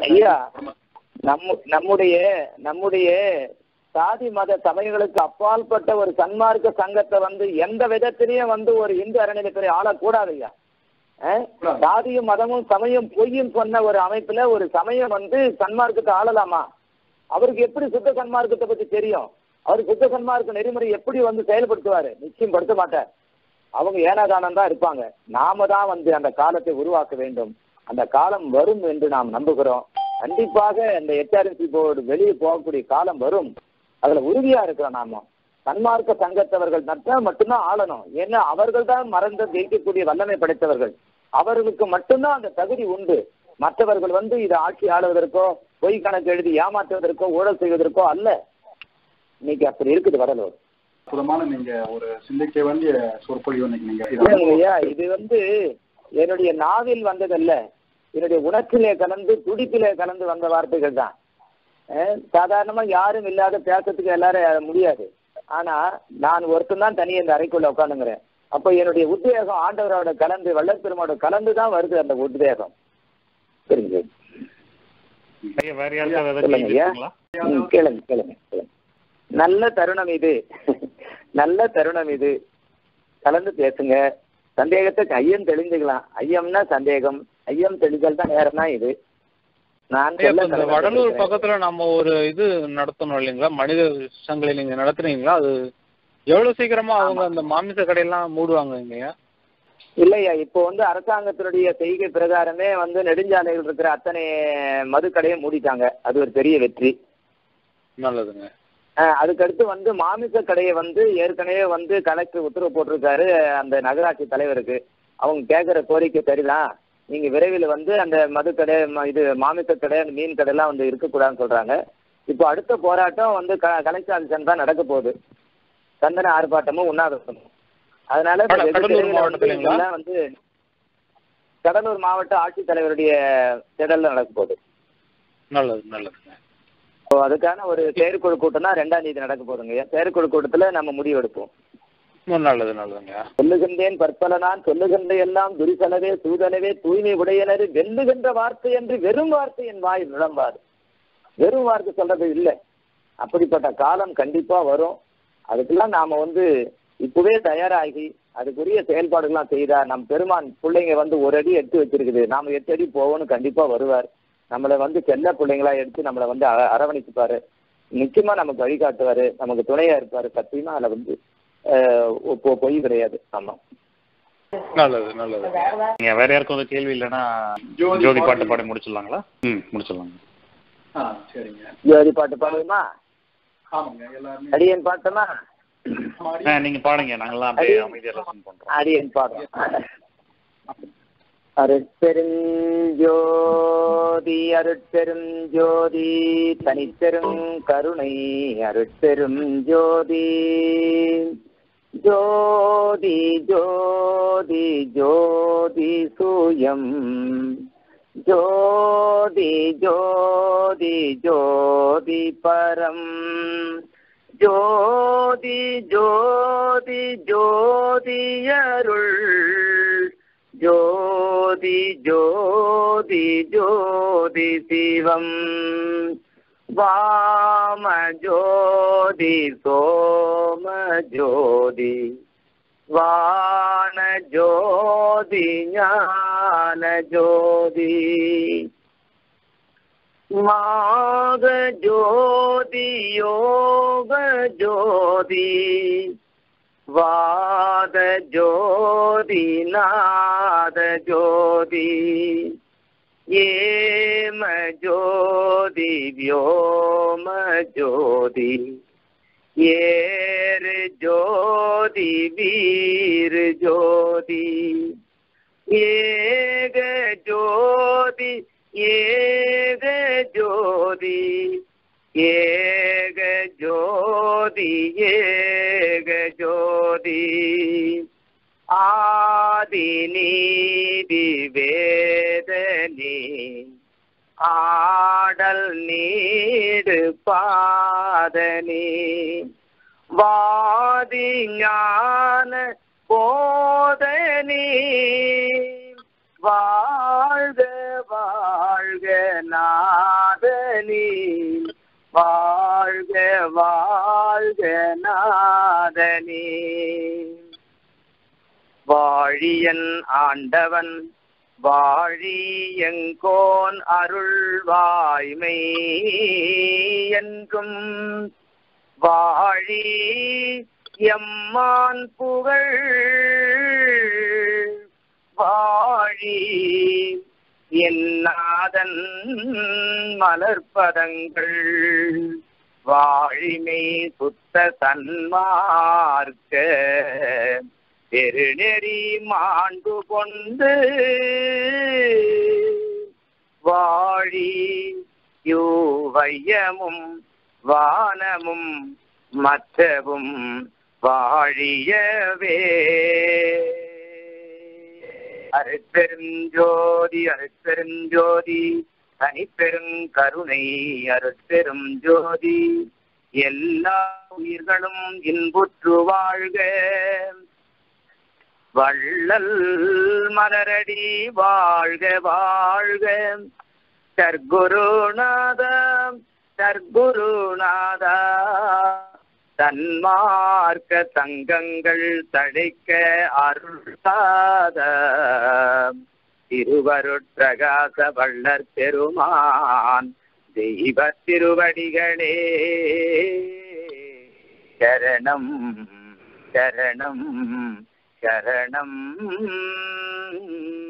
ஐயா நம்ம நம்முடைய நம்முடைய சாதி மத சமயங்களுக்கு அப்பாற்பட்ட ஒரு சன்மார்க்க சங்கத்தை வந்து எந்த விதத்திலையும் வந்து ஒரு இந்து அறநிலைத்துறை ஆளக்கூடாது ஐயா அஹ்? கூடாது. சாதியும் மதமும் சமயம் பொய்யும் சொன்ன ஒரு அமைப்புல ஒரு சமயம் வந்து சன்மார்க்கத்தை ஆளலாமா அவருக்கு எப்படி சுத்த சன்மார்க்கத்தை பத்தி தெரியும் அவர் சுத்த சன்மார்க்க நெறிமுறை எப்படி வந்து செயல்படுத்துவாரு நிச்சயம் படுத்த மாட்டார் அவங்க ஏனாதானம் தான் இருப்பாங்க நாம தான் வந்து அந்த காலத்தை உருவாக்க வேண்டும் அந்த காலம் வரும் என்று நாம் நம்புகிறோம் கண்டிப்பாக இந்த ஹெச்ஆர்என்சி போர்டு வெளியே போகக்கூடிய காலம் வரும் அதுல உறுதியா இருக்கிறோம் நாம சன்மார்க்க சங்கத்தவர்கள் நட்டா மட்டும்தான் ஆளணும் ஏன்னா அவர்கள் தான் மறந்து ஜெயிக்கக்கூடிய வல்லமை படைத்தவர்கள் அவர்களுக்கு மட்டும்தான் அந்த தகுதி உண்டு மற்றவர்கள் வந்து இதை ஆட்சி ஆளுவதற்கோ பொய் கணக்கு எழுதி ஏமாற்றுவதற்கோ ஊழல் செய்வதற்கோ அல்ல இன்னைக்கு அப்படி இருக்குது வடலூர் அற்புதமான நீங்க ஒரு சிந்திக்க வேண்டிய சொற்பொழிவு இன்னைக்கு நீங்க இது இல்லைங்க ஐயா இது வந்து என்னுடைய நாவில் வந்ததல்ல என்னுடைய உணர்ச்சியிலே கலந்து துடிப்பிலே கலந்து வந்த வார்த்தைகள் தான் அஹ் சாதாரணமா யாரும் இல்லாத பேசுறதுக்கு எல்லாரும் முடியாது ஆனா நான் ஒருத்தன் தான் தனியாக இந்த அறைக்குள்ள உட்காந்துங்கிறேன் அப்போ என்னுடைய உத்வேகம் ஆண்டவரோட கலந்து வள்ளற்பெருமாவோட கலந்து தான் வருது அந்த உத்வேகம் சரிங்க ஐயா வேற யாருக்காவது ஏதாவது சொல்லுங்க கேள்வி ஐயா இருக்குங்களா ம், கேளுங்க கேளுங்க கேளுங்க நல்ல தருணம் இது நல்ல தருணம் இது கலந்து பேசுங்க சந்தேகத்தை ஐயம் தெளிஞ்சுக்கலாம் ஐயம்னா சந்தேகம் ஐயம் தெளிதல் தான் நேரம் தான் இது நான் ஐயா, சொல்ல இப்ப இந்த கடமைப்பட்டிருக்கிறேன். வடலூர் பக்கத்துல நம்ம ஒரு இது நடத்தணும் இல்லைங்களா மனித சங்கிலி நீங்க நடத்துறீங்களா அது எவ்வளவு சீக்கிரமா அவங்க அந்த மாமிச கடையெல்லாம் மூடுவாங்க இங்கயா இல்லையா இப்போ வந்து அரசாங்கத்தினுடைய செய்கை பிரகாரமே வந்து நெடுஞ்சாலைகள் இருக்கிற அத்தனை மதுக்கடையை மூடிட்டாங்க அது ஒரு பெரிய வெற்றி நல்லதுங்க அஹ் அதுக்கடுத்து வந்து மாமிச கடையை வந்து ஏற்கனவே வந்து கலெக்டர் உத்தரவு போட்டிருக்காரு அந்த நகராட்சி தலைவருக்கு அவங்க கேட்குற கோரிக்கை சரிதான் நீங்க விரைவில் வந்து அந்த மதுக்கடை ம- இது மாமிச கடை அந்த மீன் கடைலாம் வந்து இருக்கக்கூடாதுன்னு சொல்றாங்க இப்போ அடுத்த போராட்டம் வந்து க கலெக்டர் ஆஃபீஸன் தான் நடக்க போகுது சந்தன ஆர்ப்பாட்டமும் உண்ணாவிரதமும் அதனால இப்ப கட- வெகு கடலூர் விரைவில் வந்து மாவட்டத்துலங்களா? இதெல்லாம் வந்து கடலூர் மாவட்ட ஆட்சித்தலைவருடைய திடல்ல நடக்க போகுது நல்லது நல்லதுங்க ஸோ அதுக்கான ஒரு செயற்குழு கூட்டம் தான் ரெண்டாம் தேதி நடக்க போதுங்க செயற்குழு கூட்டத்தில் நம்ம முடிவெடுப்போம் ரொம்ப நல்லது நல்லதுங்க சொல்லுகின்றேன் பற்பல நான் சொல்லுகின்ற எல்லாம் துரிசலவே சூதனவே தூய்மை உடையனரு வெல்லுகின்ற வார்த்தை என்று வெறும் வார்த்தை என் வாய் விளம்பாது வெறும் வார்த்தை சொல்றது இல்லை அப்படிப்பட்ட காலம் கண்டிப்பா வரும் அதுக்கெல்லாம் நாம வந்து இப்பவே தயாராகி அதுக்குரிய செயல்பாடுகள்லாம் செய்தா நம் பெருமான் பிள்ளைங்க வந்து ஒரு அடி எடுத்து வச்சிருக்குது நாம எட்டு அடி போவோம்னு கண்டிப்பா வருவார் நம்மளை வந்து செல்ல பிள்ளைங்களா எடுத்து நம்மளை வந்து அர- அரவணைச்சுப்பாரு நிச்சயமா நமக்கு வழிகாட்டுவாரு நமக்கு துணையா இருப்பாரு சத்தியமா அதுல வந்து அஹ், பொ- பொய் கிடையாது ஆமா நல்லது நல்லது நீங்க வேற யாருக்கும் வந்து கேள்வி இல்லைன்னா ஜோதி ஜோதி பாட்டு பாடி- பாடி முடிச்சிடலாங்களா ம் முடிச்சிடலாங்க ஆ சரிங்க ஜோதி பாட்டு பாடுவோமா ஆமாங்க எல்லாருமே அடியன் பாட்டுமா ஆமா, ஆ நீங்க பாடுங்க நாங்கெல்லாம் அப்படியே அமைதியா லெசன் பண்றோம் அடியன் பாடுறோம் அருட்பெருஞ்சோதி அருட்பெருஞ்சோதி தனிப்பெரும் கருணை அருட்பெரும் ஜோதி ஜோதி ஜோதி ஜோதி சூயம் ஜோதி ஜோதி ஜோதி பரம் ஜோதி ஜோதி ஜோதி அருள் ஜோதி ஜோதி ஜோதி சிவம் வாம ஜோதி சோம ஜோதி வான ஜோதி ஞான ஜோதி மாக ஜோதி யோக ஜோதி வாத ஜோதி நாத ஜோதி ஏம ஜோதி வியோம ஜோதி ஏறு ஜோதி வீர் ஜோதி ஏக ஜோதி ஏக ஜோதி ஏக ஜோதி ஏக ஜோதி ஆதி நீதி வேதனி ஆடல் நீடு பாதனி வாதி ஞான போதனி வாழ்க வாழ்க நாதனி வாழ்க வாழ்க நாதனி வாழியன் ஆண்டவன் வாழி எங்கோன் அருள் வாய்மை என்றும் வாழி எம்மான் புகழ் வாழி என்னாதன் மலர்பதங்கள் வாழிமை சுத்த சன்மார்க்க பெருநெறி மாண்டு கொண்டு வாழி யூவையமும் வானமும் மற்றவும் வாழியவே அருட்பெருஞ்சோதி அருட்பெருஞ்சோதி தனிப்பெருங்கருணை அருட்பெரும் ஜோதி எல்லா உயிர்களும் இன்புற்று வாழ்க வள்ளல் மலரடி வாழ்க வாழ்க சர்க்குருநாத சர்க்குருநாத தன்மார்க்க தங்கங்கள் தடைக்க அருள்சாத திருவருட்பிரகாச வள்ளற் பெருமான் தெய்வ திருவடிகளே சரணம் சரணம் சரணம்